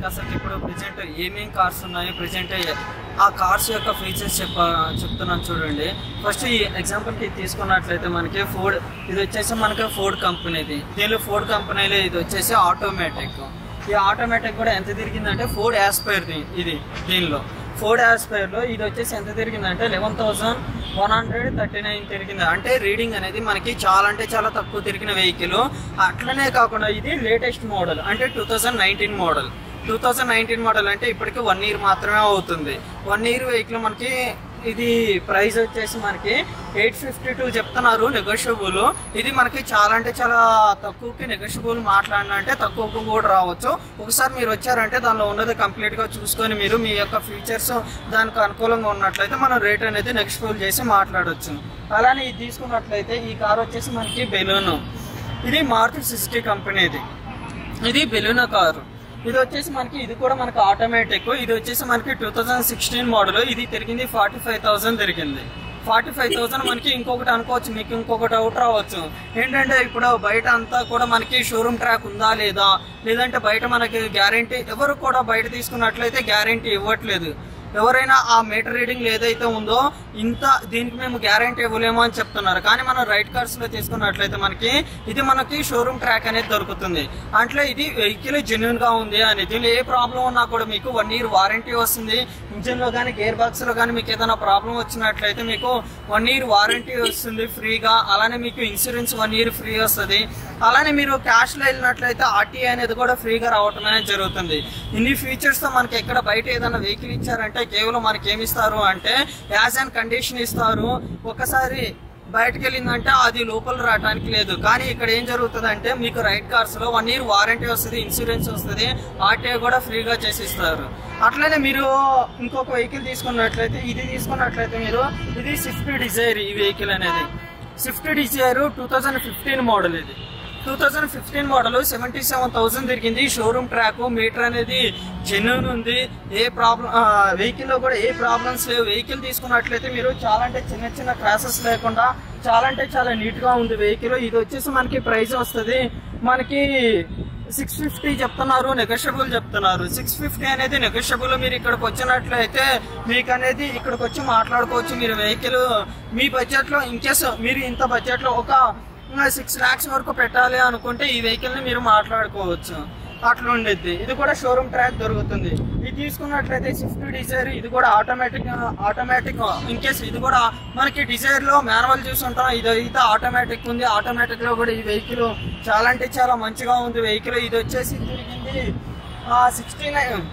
మనకి అసలు ఇప్పుడు ప్రెజెంట్ ఏమేం కార్స్ ఉన్నాయి ప్రెజెంట్ ఆ కార్స్ యొక్క ఫీచర్స్ చెప్ప చెప్తున్నాను చూడండి ఫస్ట్ ఈ ఎగ్జాంపుల్కి తీసుకున్నట్లయితే మనకి ఫోర్డ్ ఇది వచ్చేసి మనకి ఫోర్డ్ కంపెనీది దీనిలో ఫోర్డ్ కంపెనీలో ఇది వచ్చేసి ఆటోమేటిక్ ఈ ఆటోమేటిక్ కూడా ఎంత తిరిగిందంటే ఫోర్డ్ యాస్పైర్ ఇది దీనిలో ఫోర్డ్ యాస్పైర్లో ఇది వచ్చేసి ఎంత తిరిగిందంటే eleven thousand one hundred thirty nine తిరిగింది అంటే రీడింగ్ అనేది మనకి చాలా అంటే చాలా తక్కువ తిరిగిన వెహికల్ అట్లనే కాకుండా ఇది లేటెస్ట్ మోడల్ అంటే two thousand nineteen model two thousand nineteen model అంటే ఇప్పటికి వన్ ఇయర్ మాత్రమే అవుతుంది వన్ ఇయర్ వెహికల్ మనకి ఇది ప్రైస్ వచ్చేసి మనకి ఎయిట్ ఫిఫ్టీ టూ చెప్తున్నారు నెగోషియబుల్ ఇది మనకి చాలా అంటే చాలా తక్కువకి నెగోషియబుల్ మాట్లాడినా అంటే తక్కువకు కూడా రావచ్చు ఒకసారి మీరు వచ్చారంటే దానిలో ఉన్నది కంప్లీట్ గా చూసుకొని మీరు మీ యొక్క ఫీచర్స్ దానికి అనుకూలంగా ఉన్నట్లయితే మనం రేట్ అనేది నెగోషియబుల్ చేసి మాట్లాడొచ్చు అలానే ఇది తీసుకున్నట్లయితే ఈ కార్ వచ్చేసి మనకి బెలూన్ ఇది మారుతి సిక్స్టీ కంపెనీది ఇది బెలూనా కారు ఇది వచ్చేసి మనకి ఇది కూడా మనకి ఆటోమేటిక్ ఇది వచ్చేసి మనకి టూ థౌజండ్ సిక్స్టీన్ మోడల్ ఇది తిరిగింది ఫార్టీ ఫైవ్ థౌసండ్ తిరిగింది ఫార్టీ ఫైవ్ థౌసండ్ మనకి ఇంకొకటి అనుకోవచ్చు మీకు ఇంకొకటి అవుట్ రావచ్చు ఏంటంటే ఇప్పుడు బయట అంతా కూడా మనకి షోరూమ్ ట్రాక్ ఉందా లేదా లేదంటే బయట మనకి గ్యారంటీ ఎవరు కూడా బయట తీసుకున్నట్లయితే గ్యారంటీ ఇవ్వట్లేదు ఎవరైనా ఆ మీటర్ రీడింగ్ ఏదైతే ఉందో ఇంత దీనికి మేము గ్యారంటీ ఇవ్వలేము అని చెప్తున్నారు కానీ మనం రైట్ కార్స్ లో తీసుకున్నట్లయితే మనకి ఇది మనకి షోరూమ్ ట్రాక్ అనేది దొరుకుతుంది అంటే ఇది వెహికల్ జెన్యున్ గా ఉంది అని దీనిలో ఏ ప్రాబ్లం ఉన్నా కూడా మీకు వన్ ఇయర్ వారంటీ వస్తుంది ఇంజిన్ లో కానీ గేర్ బాక్స్ లో కానీ మీకు ఏదైనా ప్రాబ్లం వచ్చినట్లయితే మీకు వన్ ఇయర్ వారంటీ వస్తుంది ఫ్రీగా అలానే మీకు ఇన్సూరెన్స్ వన్ ఇయర్ ఫ్రీ వస్తుంది అలానే మీరు క్యాష్ లో వెళ్ళినట్లయితే ఆర్టీఐ అనేది కూడా ఫ్రీగా రావటం అనేది జరుగుతుంది ఇన్ని ఫీచర్స్ తో మనకి ఎక్కడ బయట ఏదైనా వెహికల్ ఇచ్చారంటే కేవలం మనకి ఏమి ఇస్తారు అంటే యాజ్ అండ్ కండిషన్ ఇస్తారు ఒకసారి బయటకు వెళ్ళిందంటే అది లోపల రావడానికి లేదు కానీ ఇక్కడ ఏం జరుగుతుంది అంటే మీకు రైట్ కార్స్ లో వన్ ఇయర్ వారంటీ వస్తుంది ఇన్సూరెన్స్ వస్తుంది ఆర్టీఐ కూడా ఫ్రీగా చేసి ఇస్తారు అట్లనే మీరు ఇంకొక వెహికల్ తీసుకున్నట్లయితే ఇది తీసుకున్నట్లయితే మీరు ఇది స్విఫ్ట్ డిజైర్ ఈ వెహికల్ అనేది Swift Dzire two thousand fifteen model ఇది two thousand fifteen model seventy seven thousand తిరిగింది షోరూమ్ ట్రాక్ మీటర్ అనేది జెన్యున్ ఉంది ఏ ప్రాబ్లం వెహికల్ లో కూడా ఏ ప్రాబ్లమ్స్ లేవు వెహికల్ తీసుకున్నట్లయితే మీరు చాలా అంటే చిన్న చిన్న క్రాసెస్ లేకుండా చాలా అంటే చాలా నీట్ గా ఉంది వెహికల్ ఇది వచ్చేసి మనకి ప్రైస్ వస్తుంది మనకి సిక్స్ ఫిఫ్టీ చెప్తున్నారు నెగోషియబుల్ చెప్తున్నారు సిక్స్ ఫిఫ్టీ అనేది నెగోషియబుల్ మీరు ఇక్కడికి వచ్చినట్లయితే మీకు అనేది ఇక్కడికి వచ్చి మాట్లాడుకోవచ్చు మీరు వెహికల్ మీ బడ్జెట్ లో ఇన్కేస్ మీరు ఇంత బడ్జెట్ లో ఒక సిక్స్ లాక్స్ వరకు పెట్టాలి అనుకుంటే ఈ వెహికల్ ని మీరు మాట్లాడుకోవచ్చు అట్లా ఉండిద్ది ఇది కూడా షోరూమ్ ట్రాక్ దొరుకుతుంది ఇది తీసుకున్నట్లయితే స్విఫ్ట్ డిజైర్ ఇది కూడా ఆటోమేటిక్ ఆటోమేటిక్ ఇన్ కేస్ ఇది కూడా మనకి డిజైర్ లో మాన్యువల్ చూసుంటాం ఇది అయితే ఆటోమేటిక్ ఉంది ఆటోమేటిక్ లో కూడా ఈ వెహికల్ చాలా అంటే చాలా మంచిగా ఉంది వెహికల్ ఇది వచ్చేసి తిరిగింది sixty nine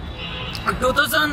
two thousand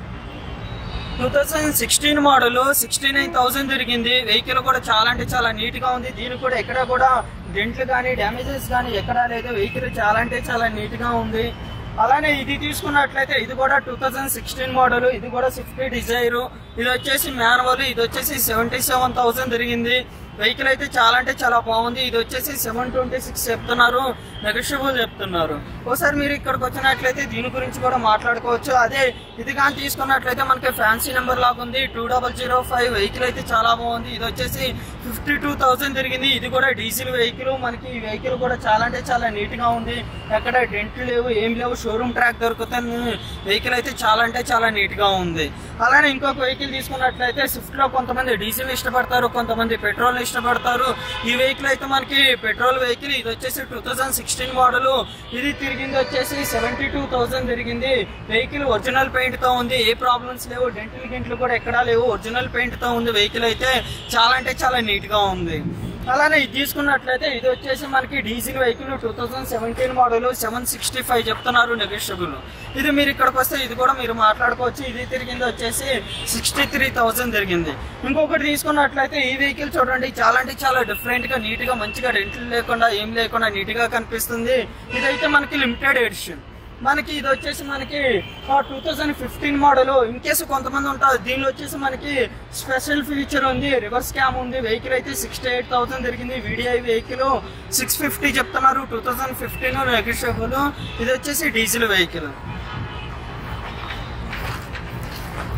two thousand sixteen model sixty nine thousand తిరిగింది వెహికల్ కూడా చాలా అంటే చాలా నీట్ గా ఉంది దీనికి కూడా ఎక్కడ కూడా డెంట్లు కానీ డ్యామేజెస్ కానీ ఎక్కడా లేదు వెహికల్ చాలా అంటే చాలా నీట్ గా ఉంది అలానే ఇది తీసుకున్నట్లయితే ఇది కూడా టూ థౌజండ్ సిక్స్టీన్ మోడల్ ఇది కూడా స్విఫ్ట్ డిజైర్ ఇది వచ్చేసి మాన్యువల్ ఇది వచ్చేసి సెవెంటీ సెవెన్ థౌసండ్ తిరిగింది వెహికల్ అయితే చాలా అంటే చాలా బాగుంది ఇది వచ్చేసి సెవెన్ ట్వంటీ సిక్స్ చెప్తున్నారు నెగోషియబుల్ చెప్తున్నారు ఒకసారి మీరు ఇక్కడికి వచ్చినట్లయితే దీని గురించి కూడా మాట్లాడుకోవచ్చు అదే ఇది కానీ తీసుకున్నట్లయితే మనకి ఫ్యాన్సీ నెంబర్ లాగా ఉంది two double zero five vehicle అయితే చాలా బాగుంది ఇది వచ్చేసి ఫిఫ్టీ టూ థౌసండ్ తిరిగింది ఇది కూడా డీజిల్ వెహికల్ మనకి ఈ వెహికల్ కూడా చాలా అంటే చాలా నీట్ గా ఉంది ఎక్కడ డెంట్లు లేవు ఏం లేవు షోరూమ్ ట్రాక్ దొరుకుతుంది వెహికల్ అయితే చాలా అంటే చాలా నీట్ గా ఉంది అలానే ఇంకొక వెహికల్ తీసుకున్నట్లయితే స్విఫ్ట్ లో కొంతమంది డీజిల్ ఇష్టపడతారు కొంతమంది పెట్రోల్ ఇష్టపడతారు ఈ వెహికల్ అయితే మనకి పెట్రోల్ వెహికల్ ఇది వచ్చేసి టూ థౌజండ్ సిక్స్టీన్ మోడల్ ఇది తిరిగింది వచ్చేసి సెవెంటీ టూ థౌసండ్ తిరిగింది వెహికల్ ఒరిజినల్ పెయింట్ తో ఉంది ఏ ప్రాబ్లమ్స్ లేవు డెంటల్ గింట్లు కూడా ఎక్కడా లేవు ఒరిజినల్ పెయింట్ తో ఉంది వెహికల్ అయితే చాలా అంటే చాలా నీట్ గా ఉంది అలానే ఇది తీసుకున్నట్లయితే ఇది వచ్చేసి మనకి diesel vehicle two thousand seventeen model seven sixty five చెప్తున్నారు నెగోషియబుల్ ఇది మీరు ఇక్కడికి వస్తే ఇది కూడా మీరు మాట్లాడుకోవచ్చు ఇది తిరిగింది వచ్చేసి సిక్స్టీ త్రీ థౌసండ్ తిరిగింది ఇంకొకటి తీసుకున్నట్లయితే ఈ వెహికల్ చూడండి చాలా అంటే చాలా డిఫరెంట్ గా నీట్ గా మంచిగా డెంట్లు లేకుండా ఏం లేకుండా నీట్ గా కనిపిస్తుంది ఇదైతే మనకి లిమిటెడ్ ఎడిషన్ మనకి ఇది వచ్చేసి మనకి two thousand fifteen model in case కొంతమంది ఉంటారు దీనిలో వచ్చేసి మనకి స్పెషల్ ఫీచర్ ఉంది రివర్స్ క్యామ్ ఉంది వెహికల్ అయితే సిక్స్టీ ఎయిట్ థౌసండ్ తిరిగింది వీడిఐ వెహికల్ సిక్స్ ఫిఫ్టీ చెప్తున్నారు టూ థౌజండ్ ఫిఫ్టీన్ నెగిషియబుల్ ఇది వచ్చేసి డీజిల్ వెహికల్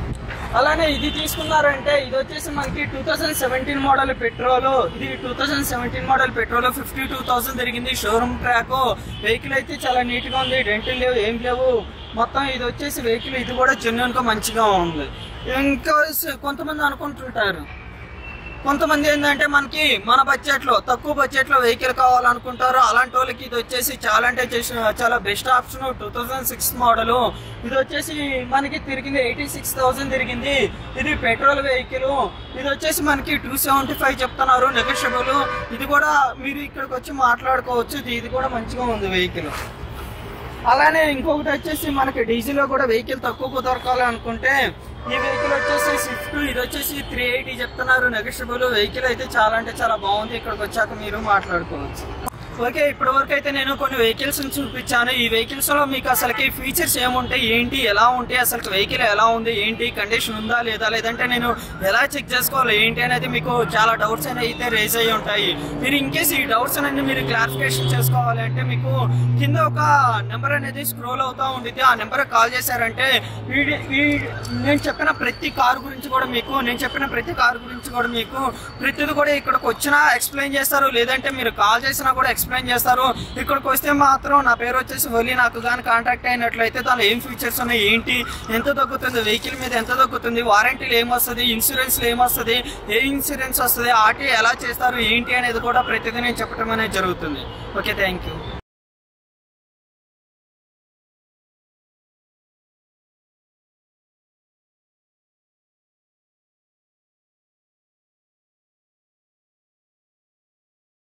అలానే ఇది తీసుకున్నారంటే ఇది వచ్చేసి మనకి two thousand seventeen model petrol ఇది two thousand seventeen model petrol fifty two thousand తిరిగింది షోరూమ్ ట్రాక్ వెహికల్ అయితే చాలా నీట్ గా ఉంది డెంటల్ లేవు ఏం లేవు మొత్తం ఇది వచ్చేసి వెహికల్ ఇది కూడా జెన్యున్ గా మంచిగా ఉంది ఇంకా స- కొంతమంది అనుకుంటుంటారు కొంతమంది ఏంటంటే మనకి మన బడ్జెట్ లో తక్కువ బడ్జెట్ లో వెహికల్ కావాలనుకుంటారు అలాంటి వాళ్ళకి ఇది వచ్చేసి చాలా అంటే చేసిన- చాలా best option two thousand six model ఇది వచ్చేసి మనకి తిరిగింది ఎయిటీ సిక్స్ థౌసండ్ తిరిగింది ఇది పెట్రోల్ వెహికల్ ఇది వచ్చేసి మనకి టూ సెవెంటీ ఫైవ్ చెప్తున్నారు నెగోషియబుల్ ఇది కూడా మీరు ఇక్కడికి వచ్చి మాట్లాడుకోవచ్చు ఇది- ఇది కూడా మంచిగా ఉంది వెహికల్ అలానే ఇంకొకటి వచ్చేసి మనకి డీజిల్ లో కూడా వెహికల్ తక్కువ దొరకాలి అనుకుంటే ఈ వెహికల్ వచ్చేసి స్విఫ్ట్ ఇది వచ్చేసి త్రీ ఎయిటీ చెప్తున్నారు నెగోషియబుల్ వెహికల్ అయితే చాలా అంటే చాలా బాగుంది ఇక్కడికి వచ్చాక మీరు మాట్లాడుకోవచ్చు ఓకే ఇప్పటి వరకు అయితే నేను కొన్ని వెహికల్స్ చూపించాను ఈ వెహికల్స్ లో మీకు అసలుకి ఫీచర్స్ ఏముంటాయి ఏంటి ఎలా ఉంటాయి అసలు వెహికల్ ఎలా ఉంది ఏంటి కండిషన్ ఉందా లేదా లేదంటే నేను ఎలా చెక్ చేసుకోవాలి ఏంటి అనేది మీకు చాలా డౌట్స్ అనేవి అయితే రేజ్ అయ్యి ఉంటాయి మీరు ఇన్కేస్ ఈ డౌట్స్ అనేది మీరు క్లారిఫికేషన్ చేసుకోవాలి అంటే మీకు కింద ఒక నెంబర్ అనేది స్క్రోల్ అవుతా ఉంటుంది ఆ నెంబర్ కాల్ చేశారంటే వీడి వీ- నేను చెప్పిన ప్రతి కారు గురించి కూడా మీకు నేను చెప్పిన ప్రతి కారు గురించి కూడా మీకు ప్రతిది కూడా ఇక్కడికి వచ్చినా ఎక్స్ప్లెయిన్ చేస్తారు లేదంటే మీరు కాల్ చేసినా కూడా ఎక్స్ప్లెయిన్ చేస్తారు ఇక్కడికి వస్తే మాత్రం నా పేరు వచ్చేసి ఓలీ నాకు కానీ కాంటాక్ట్ అయినట్లయితే దానిలో ఏం ఫీచర్స్ ఉన్నాయి ఏంటి ఎంత తగ్గుతుంది వెహికల్ మీద ఎంత తగ్గుతుంది వారంటీలు ఏమొస్తుంది ఇన్సూరెన్స్ ఏమొస్తుంది ఏ ఇన్సూరెన్స్ వస్తుంది ఆర్టీ ఎలా చేస్తారు ఏంటి అనేది కూడా ప్రతిదీ నేను చెప్పడం అనేది జరుగుతుంది ఓకే థ్యాంక్ యూ